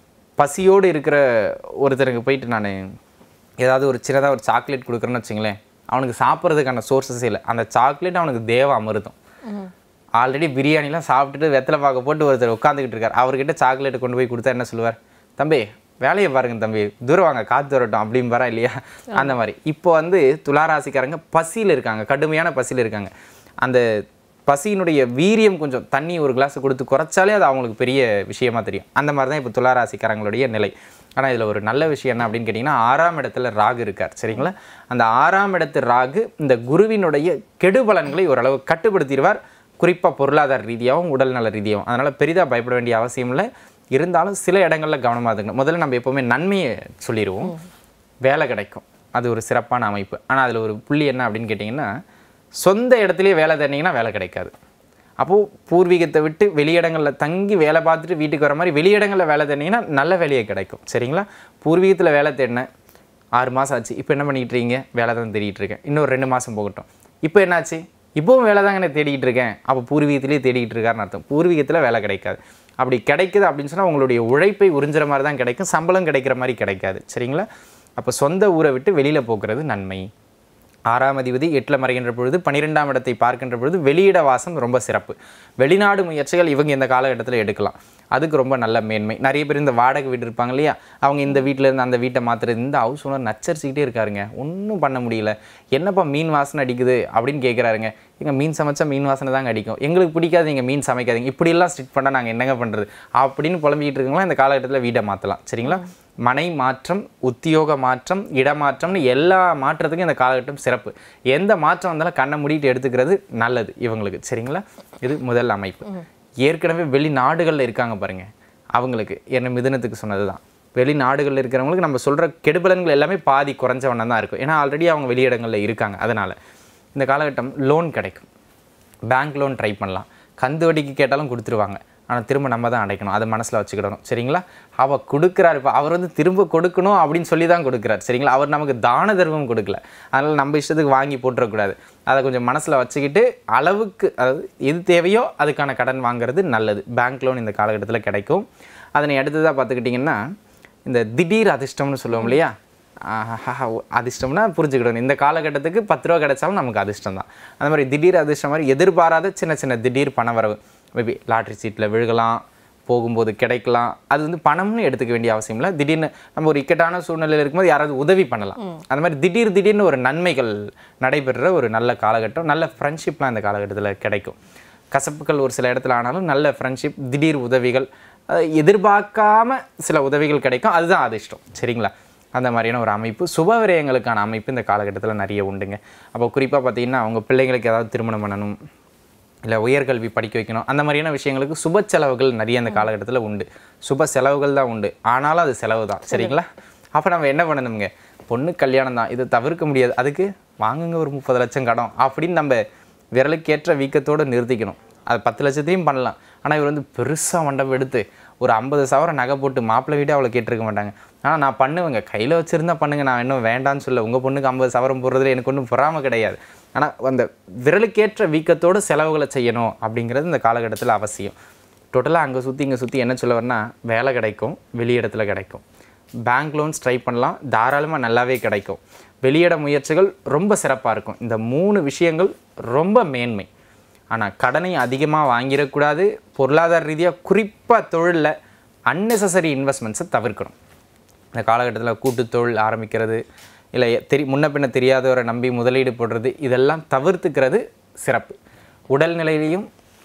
பசியோடு இருக்கிற ஒருத்தருக்கு போயிட்டு நான் ஏதாவது ஒரு சின்னதாக ஒரு சாக்லேட் கொடுக்குறேன்னு வச்சுங்களேன் அவனுக்கு சாப்பிட்றதுக்கான சோர்ஸஸ் இல்லை அந்த சாக்லேட் அவனுக்கு தேவ அமிர்தம் ஆல்ரெடி பிரியாணிலாம் சாப்பிட்டுட்டு வெத்தலை பாக்க போட்டு ஒருத்தர் உட்காந்துக்கிட்டு இருக்கார் அவர்கிட்ட சாக்லேட் கொண்டு போய் கொடுத்தா என்ன சொல்லுவார் தம்பி வேலையை பாருங்க தம்பி தூரம் வாங்க காத்து வரட்டும் அப்படின்னு வரா இல்லையா அந்த மாதிரி இப்போ வந்து துளாராசிக்காரங்க பசியில் இருக்காங்க கடுமையான பசியில் இருக்காங்க அந்த பசியினுடைய வீரியம் கொஞ்சம் தண்ணி ஒரு கிளாஸ் கொடுத்து குறைச்சாலே அது அவங்களுக்கு பெரிய விஷயமா தெரியும் அந்த மாதிரி தான் இப்போ துளாராசிக்காரங்களுடைய நிலை ஆனால் இதில் ஒரு நல்ல விஷயம் என்ன அப்படின்னு கேட்டிங்கன்னா ஆறாம் இடத்துல ராகு இருக்கார் சரிங்களா அந்த ஆறாம் இடத்து ராகு இந்த குருவினுடைய கெடுபலன்களை ஓரளவு கட்டுப்படுத்திடுவார் குறிப்பாக பொருளாதார ரீதியாகவும் உடல்நல ரீதியாகவும் அதனால் பெரிதாக பயப்பட வேண்டிய அவசியம் இல்லை இருந்தாலும் சில இடங்களில் கவனமாக இருக்கணும் முதல்ல நம்ம எப்போவுமே நன்மையை சொல்லிடுவோம் வேலை கிடைக்கும் அது ஒரு சிறப்பான அமைப்பு ஆனால் அதில் ஒரு புள்ளி என்ன அப்படின்னு கேட்டிங்கன்னா சொந்த இடத்துலயே வேலை தேடினீங்கன்னா வேலை கிடைக்காது அப்போது பூர்வீகத்தை விட்டு வெளியிடங்களில் தங்கி வேலை பார்த்துட்டு வீட்டுக்கு வர மாதிரி வெளியிடங்களில் வேலை தேடினீங்கன்னா நல்ல வேலையே கிடைக்கும் சரிங்களா பூர்வீகத்தில் வேலை தேடினேன் ஆறு மாதம் ஆச்சு இப்போ என்ன பண்ணிட்டு இருக்கீங்க வேலை தான் தேடிட்டு இருக்கேன் இன்னொரு ரெண்டு மாதம் போகட்டும் இப்போ என்னாச்சு இப்போவும் வேலை தாங்க நான் தேடிக்கிட்டு இருக்கேன் அப்போ பூர்வீகத்திலே தேடிக்கிட்டு இருக்காருன்னு அர்த்தம் பூர்வீகத்தில் வேலை கிடைக்காது அப்படி கிடைக்குது அப்படின்னு சொன்னால் உங்களுடைய உழைப்பை உறிஞ்சுற மாதிரி தான் கிடைக்கும் சம்பளம் கிடைக்கிற மாதிரி கிடைக்காது சரிங்களா அப்போ சொந்த ஊரை விட்டு வெளியில் போக்குறது நன்மை ஆறாம் அதிபதி எட்டில் மறைகின்ற பொழுது பன்னிரெண்டாம் இடத்தை பார்க்கின்ற பொழுது வெளியிட வாசம் ரொம்ப சிறப்பு வெளிநாடு முயற்சிகள் இவங்க இந்த காலகட்டத்தில் எடுக்கலாம் அதுக்கு ரொம்ப நல்ல மேன்மை நிறைய பேர் இந்த வாடகை வீடு இருப்பாங்க இல்லையா அவங்க இந்த வீட்டில் இருந்து அந்த வீட்டை மாற்றுறது இந்த ஹவுஸ் ஓனர் நச்சரிச்சுக்கிட்டே இருக்காருங்க ஒன்றும் பண்ண முடியல என்னப்பா மீன் வாசனை அடிக்குது அப்படின்னு கேட்குறாருங்க எங்க மீன் சமைச்சா மீன் வாசனை தாங்க அடிக்கும் எங்களுக்கு பிடிக்காது நீங்கள் மீன் சமைக்காதீங்க இப்படியெல்லாம் ஸ்ட்ரிக்ட் பண்ணால் நாங்கள் என்னங்க பண்ணுறது அப்படின்னு புலம்பிக்கிட்டு இருக்கவங்களாம் இந்த காலகட்டத்தில் வீட்டை மாற்றலாம் சரிங்களா மனை மாற்றம் உத்தியோக மாற்றம் இடமாற்றம்னு எல்லா மாற்றத்துக்கும் இந்த காலகட்டம் சிறப்பு எந்த மாற்றம் வந்தாலும் கண்ணை மூடிட்டு எடுத்துக்கிறது நல்லது இவங்களுக்கு சரிங்களா இது முதல் அமைப்பு ஏற்கனவே வெளிநாடுகளில் இருக்காங்க பாருங்க அவங்களுக்கு என்ன மிதுனத்துக்கு சொன்னது தான் வெளிநாடுகளில் இருக்கிறவங்களுக்கு நம்ம சொல்கிற கெடுபலன்கள் எல்லாமே பாதி குறைஞ்ச வண்ணம் தான் இருக்கும் ஏன்னா ஆல்ரெடி அவங்க வெளியிடங்களில் இருக்காங்க அதனால் இந்த காலகட்டம் லோன் கிடைக்கும் பேங்க் லோன் ட்ரை பண்ணலாம் கந்து வட்டிக்கு கேட்டாலும் கொடுத்துருவாங்க ஆனால் திரும்ப நம்ம தான் அடைக்கணும் அதை மனசில் வச்சுக்கிடணும் சரிங்களா அவ கொடுக்குறாரு இப்போ அவர் வந்து திரும்ப கொடுக்கணும் அப்படின்னு சொல்லி தான் கொடுக்குறாரு சரிங்களா அவர் நமக்கு தான தர்மம் கொடுக்கல அதனால் நம்ம இஷ்டத்துக்கு வாங்கி போட்டுறக்கூடாது அதை கொஞ்சம் மனசில் வச்சுக்கிட்டு அளவுக்கு அதாவது எது தேவையோ அதுக்கான கடன் வாங்குறது நல்லது பேங்க் லோன் இந்த காலகட்டத்தில் கிடைக்கும் அதனை அடுத்ததாக பார்த்துக்கிட்டிங்கன்னா இந்த திடீர் அதிர்ஷ்டம்னு சொல்லுவோம் இல்லையா ஆஹா, அதிர்ஷ்டம்னா புரிஞ்சுக்கிடணும் இந்த காலகட்டத்துக்கு பத்து ரூபா கிடைச்சாலும் நமக்கு அதிர்ஷ்டம் தான் அந்த மாதிரி திடீர் அதிர்ஷ்டம் மாதிரி எதிர்பாராத சின்ன சின்ன திடீர் பணவரவு மேபி லாட்ரி சீட்டில் விழுகலாம் போகும்போது கிடைக்கலாம் அது வந்து பணம்னு எடுத்துக்க வேண்டிய அவசியம் இல்லை திடீர்னு நம்ம ஒரு இக்கட்டான சூழ்நிலையில் இருக்கும்போது யாராவது உதவி பண்ணலாம் அந்த மாதிரி திடீர் திடீர்னு ஒரு நன்மைகள் நடைபெறுற ஒரு நல்ல காலகட்டம் நல்ல ஃப்ரெண்ட்ஷிப்லாம் இந்த காலகட்டத்தில் கிடைக்கும் கசப்புகள் ஒரு சில இடத்துல ஆனாலும் நல்ல ஃப்ரெண்ட்ஷிப் திடீர் உதவிகள் அஹ் எதிர்பார்க்காம சில உதவிகள் கிடைக்கும் அதுதான் அதிர்ஷ்டம் சரிங்களா அந்த மாதிரியான ஒரு அமைப்பு சுப விரயங்களுக்கான அமைப்பு இந்த காலகட்டத்தில் நிறைய உண்டுங்க அப்போ குறிப்பாக பார்த்தீங்கன்னா அவங்க பிள்ளைங்களுக்கு ஏதாவது திருமணம் பண்ணணும் இல்லை உயர்கல்வி படிக்க வைக்கணும் அந்த மாதிரியான விஷயங்களுக்கு சுப செலவுகள் நிறைய இந்த காலகட்டத்தில் உண்டு சுப செலவுகள் தான் உண்டு ஆனாலும் அது செலவு தான் சரிங்களா அப்போ நம்ம என்ன பண்ணணுங்க பொண்ணு கல்யாணம் தான் இதை தவிர்க்க முடியாது அதுக்கு வாங்குங்க ஒரு முப்பது லட்சம் கடன் அப்படின்னு நம்ம விரலுக்கேற்ற வீக்கத்தோடு நிறுத்திக்கணும் அது பத்து லட்சத்தையும் பண்ணலாம் ஆனால் இவர் வந்து பெருசாக மண்டபம் எடுத்து ஒரு ஐம்பது சவரம் நகை போட்டு மாப்பிள்ளை வீட்டே அவ்வளோ கேட்டிருக்க மாட்டாங்க ஆனால் நான் பண்ணுவேங்க கையில் வச்சுருந்தா பண்ணுங்க நான் இன்னும் வேண்டான்னு சொல்ல உங்கள் பொண்ணுக்கு ஐம்பது சவரம் போடுறதுல எனக்கு ஒன்றும் பொறாமை கிடையாது ஆனால் அந்த விரலுக்கேற்ற வீக்கத்தோடு செலவுகளை செய்யணும் அப்படிங்கிறது இந்த காலகட்டத்தில் அவசியம் டோட்டலாக அங்கே சுற்றி இங்கே சுற்றி என்ன சொல்ல வரேன்னா வேலை கிடைக்கும் வெளியிடத்துல கிடைக்கும் பேங்க் லோன்ஸ் ட்ரை பண்ணலாம் தாராளமாக நல்லாவே கிடைக்கும் வெளியிட முயற்சிகள் ரொம்ப சிறப்பாக இருக்கும் இந்த மூணு விஷயங்கள் ரொம்ப மேன்மை ஆனால் கடனை அதிகமாக வாங்கிடக்கூடாது பொருளாதார ரீதியாக குறிப்பாக தொழிலில் அன்னெசசரி இன்வெஸ்ட்மெண்ட்ஸை தவிர்க்கணும் இந்த காலகட்டத்தில் கூட்டு தொழில் ஆரம்பிக்கிறது இல்லை தெரி முன்ன பின்ன தெரியாதவரை நம்பி முதலீடு போடுறது இதெல்லாம் தவிர்த்துக்கிறது சிறப்பு உடல்நிலையிலையும்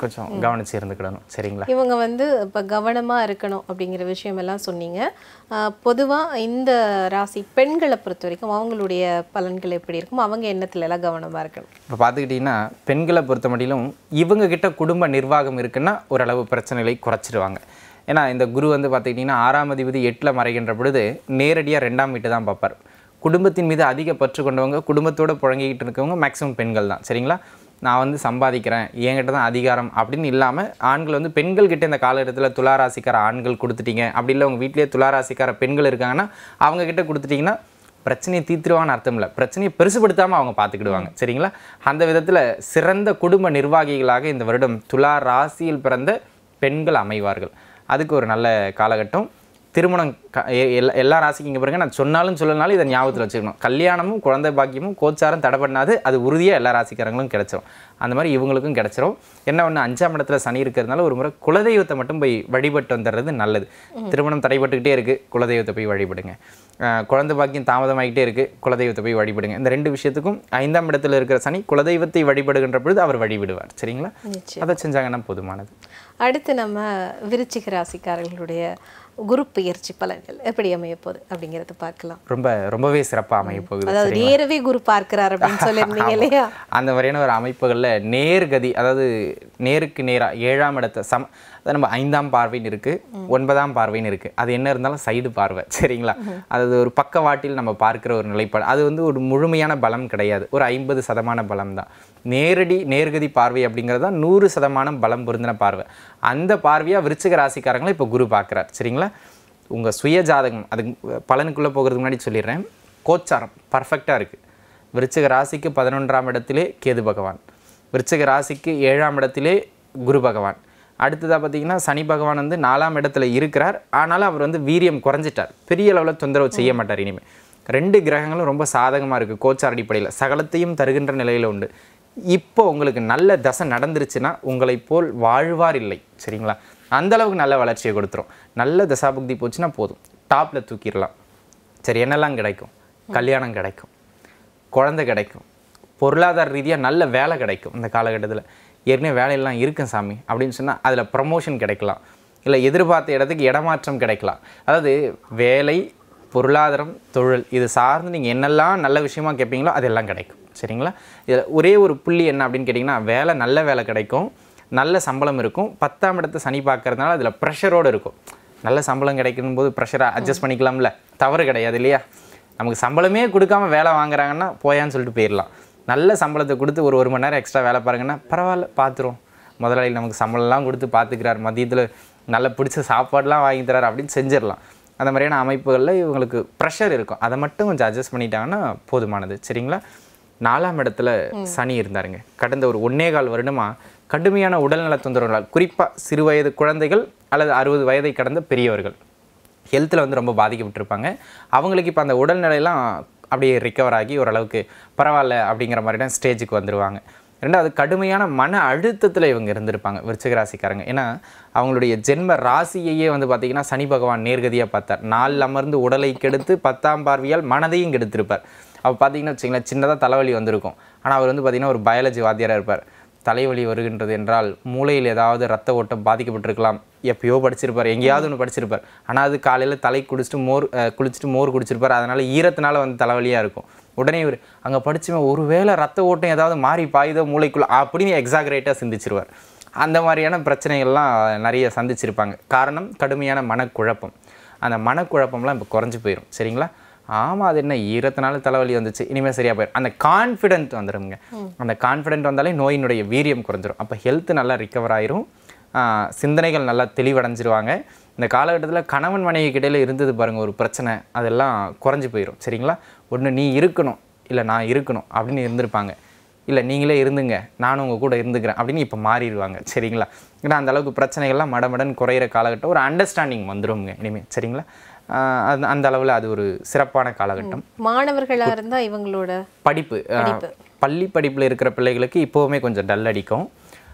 கொஞ்சம் கவனிச்சு இருந்துக்கிடணும் சரிங்களா இவங்க வந்து இப்போ கவனமாக இருக்கணும் அப்படிங்கிற விஷயம் எல்லாம் சொன்னீங்க பொதுவாக இந்த ராசி பெண்களை பொறுத்த வரைக்கும் அவங்களுடைய பலன்கள் எப்படி இருக்கும் அவங்க எண்ணத்துல எல்லாம் கவனமாக இருக்கணும் இப்போ பார்த்துக்கிட்டிங்கன்னா பெண்களை பொறுத்த மட்டிலும் இவங்க கிட்ட குடும்ப நிர்வாகம் இருக்குன்னா ஓரளவு பிரச்சனைகளை குறைச்சிடுவாங்க ஏன்னா இந்த குரு வந்து பார்த்துக்கிட்டிங்கன்னா ஆறாம் அதிபதி எட்டில் மறைகின்ற பொழுது நேரடியாக ரெண்டாம் வீட்டு தான் பார்ப்பார் குடும்பத்தின் மீது அதிக பற்று கொண்டவங்க குடும்பத்தோட புழங்கிக்கிட்டு இருக்கவங்க மேக்ஸிமம் பெண்கள் தான் சரிங்களா நான் வந்து சம்பாதிக்கிறேன் என்கிட்ட தான் அதிகாரம் அப்படின்னு இல்லாமல் ஆண்கள் வந்து பெண்கள் கிட்ட இந்த காலகட்டத்தில் துளாராசிக்கார ஆண்கள் கொடுத்துட்டீங்க அப்படி இல்லை உங்கள் வீட்டிலேயே துளாராசிக்கார பெண்கள் இருக்காங்கன்னா அவங்க கிட்ட கொடுத்துட்டிங்கன்னா பிரச்சனையை தீர்த்துருவான்னு அர்த்தம் இல்லை பிரச்சனையை பெருசுபடுத்தாமல் அவங்க பார்த்துக்கிடுவாங்க சரிங்களா அந்த விதத்தில் சிறந்த குடும்ப நிர்வாகிகளாக இந்த வருடம் துலா ராசியில் பிறந்த பெண்கள் அமைவார்கள் அதுக்கு ஒரு நல்ல காலகட்டம் திருமணம் க- எ- எல்லா எல்லா ராசிக்கும் இங்கே பாருங்க நான் சொன்னாலும் சொல்லனாலும் இதை ஞாபகத்தில் வச்சுக்கணும் கல்யாணமும் குழந்தை பாக்கியமும் கோச்சாரம் தடைப்படாது அது உறுதியாக எல்லா ராசிக்காரங்களும் கிடைச்சிரும் அந்த மாதிரி இவங்களுக்கும் கிடைச்சிரும் என்ன ஒன்று அஞ்சாம் இடத்துல சனி இருக்கிறதுனால ஒரு முறை குலதெய்வத்தை மட்டும் போய் வழிபட்டு வந்துடுறது நல்லது திருமணம் தடைப்பட்டுக்கிட்டே இருக்குது குலதெய்வத்தை போய் வழிபடுங்க அஹ் குழந்தை பாக்கியம் தாமதமாகிட்டே இருக்குது குலதெய்வத்தை போய் வழிபடுங்க இந்த ரெண்டு விஷயத்துக்கும் ஐந்தாம் இடத்துல இருக்கிற சனி குலதெய்வத்தை வழிபடுகின்ற பொழுது அவர் வழிவிடுவார் சரிங்களா அதை செஞ்சாங்கன்னா போதுமானது அடுத்து நம்ம விருச்சிக ராசிக்காரர்களுடைய குரு பெயர்ச்சி பலன்கள் எப்படி அமைய போகுது அப்படிங்கிறத பார்க்கலாம் ரொம்ப ரொம்பவே சிறப்பாக அமைய போகுது அதாவது நேரவே குரு பார்க்கிறார் அப்படின்னு சொல்லியிருந்தீங்க இல்லையா அந்த மாதிரியான ஒரு அமைப்புகளில் நேர்கதி அதாவது நேருக்கு நேராக ஏழாம் இடத்த சம அதாவது நம்ம ஐந்தாம் பார்வைன்னு இருக்குது ஒன்பதாம் பார்வைன்னு இருக்குது அது என்ன இருந்தாலும் சைடு பார்வை சரிங்களா அது ஒரு பக்கவாட்டில் நம்ம பார்க்குற ஒரு நிலைப்பாடு அது வந்து ஒரு முழுமையான பலம் கிடையாது ஒரு ஐம்பது சதமான பலம் தான் நேரடி நேர்கதி பார்வை அப்படிங்கிறது தான் நூறு சதமானம் பலம் பொருந்தின பார்வை அந்த பார்வையாக விருச்சிக ராசிக்காரங்களை இப்போ குரு பார்க்குறார் சரிங்களா உங்கள் சுய ஜாதகம் அதுக்கு பலனுக்குள்ளே போகிறதுக்கு முன்னாடி சொல்லிடுறேன் கோச்சாரம் பர்ஃபெக்டாக இருக்குது விருச்சிக ராசிக்கு பதினொன்றாம் இடத்திலே கேது பகவான் விருச்சிக ராசிக்கு ஏழாம் இடத்திலே குரு பகவான் அடுத்ததாக பார்த்தீங்கன்னா சனி பகவான் வந்து நாலாம் இடத்துல இருக்கிறார் ஆனாலும் அவர் வந்து வீரியம் குறைஞ்சிட்டார் பெரிய அளவில் தொந்தரவு செய்ய மாட்டார் இனிமேல் ரெண்டு கிரகங்களும் ரொம்ப சாதகமாக இருக்குது கோச்சார் அடிப்படையில் சகலத்தையும் தருகின்ற நிலையில் உண்டு இப்போ உங்களுக்கு நல்ல தசை நடந்துருச்சுன்னா உங்களைப் போல் வாழ்வார் இல்லை சரிங்களா அந்த அளவுக்கு நல்ல வளர்ச்சியை கொடுத்துரும் நல்ல தசாபுக்தி போச்சுன்னா போதும் டாப்பில் தூக்கிடலாம் சரி என்னெல்லாம் கிடைக்கும் கல்யாணம் கிடைக்கும் குழந்தை கிடைக்கும் பொருளாதார ரீதியாக நல்ல வேலை கிடைக்கும் இந்த காலகட்டத்தில் ஏற்கனவே வேலையெல்லாம் இருக்கும் சாமி அப்படின்னு சொன்னால் அதில் ப்ரமோஷன் கிடைக்கலாம் இல்லை எதிர்பார்த்த இடத்துக்கு இடமாற்றம் கிடைக்கலாம் அதாவது வேலை பொருளாதாரம் தொழில் இது சார்ந்து நீங்கள் என்னெல்லாம் நல்ல விஷயமா கேட்பீங்களோ அதெல்லாம் கிடைக்கும் சரிங்களா இதில் ஒரே ஒரு புள்ளி என்ன அப்படின்னு கேட்டிங்கன்னா வேலை நல்ல வேலை கிடைக்கும் நல்ல சம்பளம் இருக்கும் பத்தாம் இடத்தை சனி பார்க்கறதுனால அதில் ப்ரெஷரோடு இருக்கும் நல்ல சம்பளம் கிடைக்கும் போது ப்ரெஷரை அட்ஜஸ்ட் பண்ணிக்கலாம்ல தவறு கிடையாது இல்லையா நமக்கு சம்பளமே கொடுக்காம வேலை வாங்குறாங்கன்னா போயான்னு சொல்லிட்டு போயிடலாம் நல்ல சம்பளத்தை கொடுத்து ஒரு ஒரு மணி நேரம் எக்ஸ்ட்ரா வேலை பாருங்கன்னா பரவாயில்ல பார்த்துரும் முதலாளி நமக்கு சம்பளம்லாம் கொடுத்து பார்த்துக்கிறார் மதியத்தில் நல்ல பிடிச்ச சாப்பாடுலாம் வாங்கி தரார் அப்படின்னு செஞ்சிடலாம் அந்த மாதிரியான அமைப்புகளில் இவங்களுக்கு ப்ரெஷர் இருக்கும் அதை மட்டும் கொஞ்சம் அட்ஜஸ்ட் பண்ணிட்டாங்கன்னா போதுமானது சரிங்களா நாலாம் இடத்துல சனி இருந்தாருங்க கடந்த ஒரு ஒன்னே கால் வருடமாக கடுமையான உடல்நல தொந்தரவுகளால் குறிப்பாக சிறு வயது குழந்தைகள் அல்லது அறுபது வயதை கடந்த பெரியவர்கள் ஹெல்த்தில் வந்து ரொம்ப பாதிக்கப்பட்டிருப்பாங்க அவங்களுக்கு இப்போ அந்த உடல்நிலையெல்லாம் அப்படியே ரிக்கவர் ஆகி ஓரளவுக்கு பரவாயில்ல அப்படிங்கிற மாதிரியான ஸ்டேஜுக்கு வந்துடுவாங்க ரெண்டாவது கடுமையான மன அழுத்தத்தில் இவங்க இருந்திருப்பாங்க விருச்சிக ராசிக்காரங்க ஏன்னா அவங்களுடைய ஜென்ம ராசியையே வந்து பார்த்திங்கன்னா சனி பகவான் நேர்கதியாக பார்த்தார் நாளில் அமர்ந்து உடலை கெடுத்து பத்தாம் பார்வையால் மனதையும் கெடுத்திருப்பார் அப்போ பார்த்தீங்கன்னா வச்சுங்களேன் சின்னதாக தலைவலி வந்திருக்கும் ஆனால் அவர் வந்து பார்த்திங்கன்னா ஒரு பயாலஜி வாத்தியாராக இருப்பார் தலைவலி வருகின்றது என்றால் மூளையில் ஏதாவது ரத்த ஓட்டம் பாதிக்கப்பட்டிருக்கலாம் எப்பயோ படிச்சிருப்பார் எங்கேயாவது ஒன்று படிச்சிருப்பார் ஆனால் அது காலையில் தலை குடிச்சிட்டு மோர் அஹ், குளிச்சுட்டு மோர் குடிச்சிருப்பார் அதனால் ஈரத்தினால வந்து தலைவலியாக இருக்கும் உடனே இவர் அங்கே படிச்சுவன் ஒருவேளை ரத்த ஓட்டம் ஏதாவது மாறி பாயுதோ மூளைக்குள்ள அப்படின்னு எக்ஸாகரேட்டாக சிந்திச்சிருவார் அந்த மாதிரியான பிரச்சனைகள்லாம் நிறைய சந்திச்சிருப்பாங்க காரணம் கடுமையான மனக்குழப்பம் அந்த மனக்குழப்பம்லாம் இப்போ குறைஞ்சு போயிடும் சரிங்களா ஆமாம் அது என்ன ஈரத்தினால தலைவலி வந்துச்சு இனிமேல் சரியாக போயிடும் அந்த கான்ஃபிடென்ட் வந்துடுங்க அந்த கான்ஃபிடென்ட் வந்தாலே நோயினுடைய வீரியம் குறைஞ்சிரும் அப்போ ஹெல்த் நல்லா ரிக்கவர் ஆயிரும் ஆஹ் சிந்தனைகள் நல்லா தெளிவடைஞ்சிருவாங்க இந்த காலகட்டத்தில் கணவன் மனைவி கிட்டையில இருந்தது பாருங்கள் ஒரு பிரச்சனை அதெல்லாம் குறைஞ்சு போயிடும் சரிங்களா ஒன்று நீ இருக்கணும் இல்லை நான் இருக்கணும் அப்படின்னு இருந்திருப்பாங்க இல்லை நீங்களே இருந்துங்க நானும் உங்கள் கூட இருந்துக்கிறேன் அப்படின்னு இப்போ மாறிடுவாங்க சரிங்களா ஏன்னா அந்த அளவுக்கு பிரச்சனைகள்லாம் மடமடன் குறையிற காலகட்டம் ஒரு அண்டர்ஸ்டாண்டிங் வந்துருங்க இனிமேல் சரிங்களா ஆஹ் அந்த அந்த அளவில் அது ஒரு சிறப்பான காலகட்டம் மாணவர்களா இருந்தா இவங்களோட படிப்பு அஹ், பள்ளி படிப்பில் இருக்கிற பிள்ளைகளுக்கு இப்போவுமே கொஞ்சம் டல் அடிக்கும்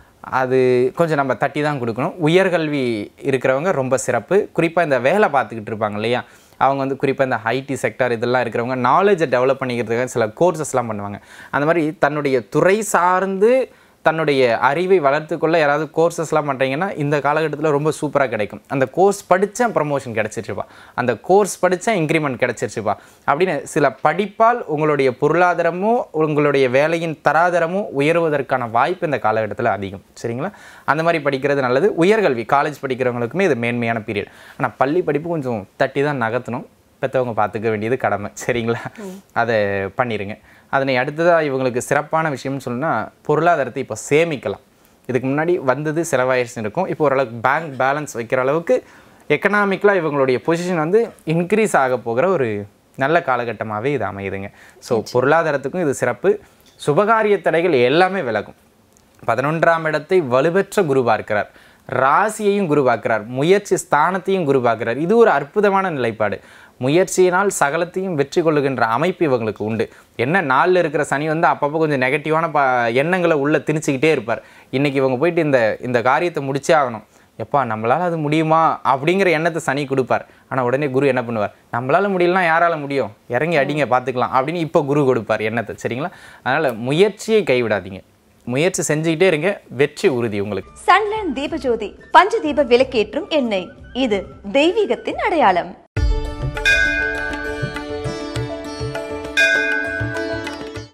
அது கொஞ்சம் நம்ம தட்டி தான் கொடுக்கணும் உயர்கல்வி இருக்கிறவங்க ரொம்ப சிறப்பு குறிப்பாக இந்த வேலை பார்த்துக்கிட்டு இருப்பாங்க இல்லையா அவங்க வந்து குறிப்பாக இந்த ஐடி செக்டார் இதெல்லாம் இருக்கிறவங்க நாலேஜை டெவலப் பண்ணிக்கிறதுக்காக சில கோர்சஸ்லாம் பண்ணுவாங்க அந்த மாதிரி தன்னுடைய துறை சார்ந்து தன்னுடைய அறிவை வளர்த்துக்கொள்ள யாராவது கோர்சஸ்லாம் பண்ணுறீங்கன்னா இந்த காலகட்டத்தில் ரொம்ப சூப்பராக கிடைக்கும் அந்த கோர்ஸ் படித்தேன் ப்ரமோஷன் கிடச்சிருச்சுப்பா அந்த கோர்ஸ் படித்தேன் இன்க்ரிமெண்ட் கிடச்சிருச்சுப்பா அப்படின்னு சில படிப்பால் உங்களுடைய பொருளாதாரமும் உங்களுடைய வேலையின் தராதரமும் உயருவதற்கான வாய்ப்பு இந்த காலகட்டத்தில் அதிகம் சரிங்களா அந்த மாதிரி படிக்கிறது நல்லது உயர்கல்வி காலேஜ் படிக்கிறவங்களுக்குமே இது மேன்மையான பீரியட் ஆனால் பள்ளி படிப்பு கொஞ்சம் தட்டி தான் நகர்த்தணும் பெற்றவங்க பார்த்துக்க வேண்டியது கடமை சரிங்களா அதை பண்ணிடுங்க அதனை அடுத்ததாக இவங்களுக்கு சிறப்பான விஷயம்னு சொன்னால் பொருளாதாரத்தை இப்போ சேமிக்கலாம் இதுக்கு முன்னாடி வந்தது செலவாயிருச்சு இருக்கும் இப்போ ஓரளவுக்கு பேங்க் பேலன்ஸ் வைக்கிற அளவுக்கு எக்கனாமிக்கலாக இவங்களுடைய பொசிஷன் வந்து இன்க்ரீஸ் ஆக போகிற ஒரு நல்ல காலகட்டமாகவே இது அமையுதுங்க ஸோ பொருளாதாரத்துக்கும் இது சிறப்பு சுபகாரிய தடைகள் எல்லாமே விலகும் பதினொன்றாம் இடத்தை வலுப்பெற்ற குரு பார்க்கிறார் ராசியையும் குரு பார்க்கிறார் முயற்சி ஸ்தானத்தையும் குரு பார்க்கிறார் இது ஒரு அற்புதமான நிலைப்பாடு முயற்சியினால் சகலத்தையும் வெற்றி கொள்ளுகின்ற அமைப்பு இவங்களுக்கு உண்டு என்ன நாளில் இருக்கிற சனி வந்து அப்பப்போ கொஞ்சம் நெகட்டிவான ப எண்ணங்களை உள்ளே திணிச்சிக்கிட்டே இருப்பார் இன்றைக்கி இவங்க போயிட்டு இந்த இந்த காரியத்தை முடிச்சே ஆகணும் எப்பா நம்மளால் அது முடியுமா அப்படிங்கிற எண்ணத்தை சனி கொடுப்பார் ஆனால் உடனே குரு என்ன பண்ணுவார் நம்மளால் முடியலனா யாரால் முடியும் இறங்கி அடிங்க பார்த்துக்கலாம் அப்படின்னு இப்போ குரு கொடுப்பார் எண்ணத்தை சரிங்களா அதனால் முயற்சியை கைவிடாதீங்க முயற்சி செஞ்சுக்கிட்டே இருங்க வெற்றி உறுதி உங்களுக்கு சன்லேண்ட் தீபஜோதி பஞ்சதீப விளக்கேற்றும் எண்ணெய் இது தெய்வீகத்தின் அடையாளம்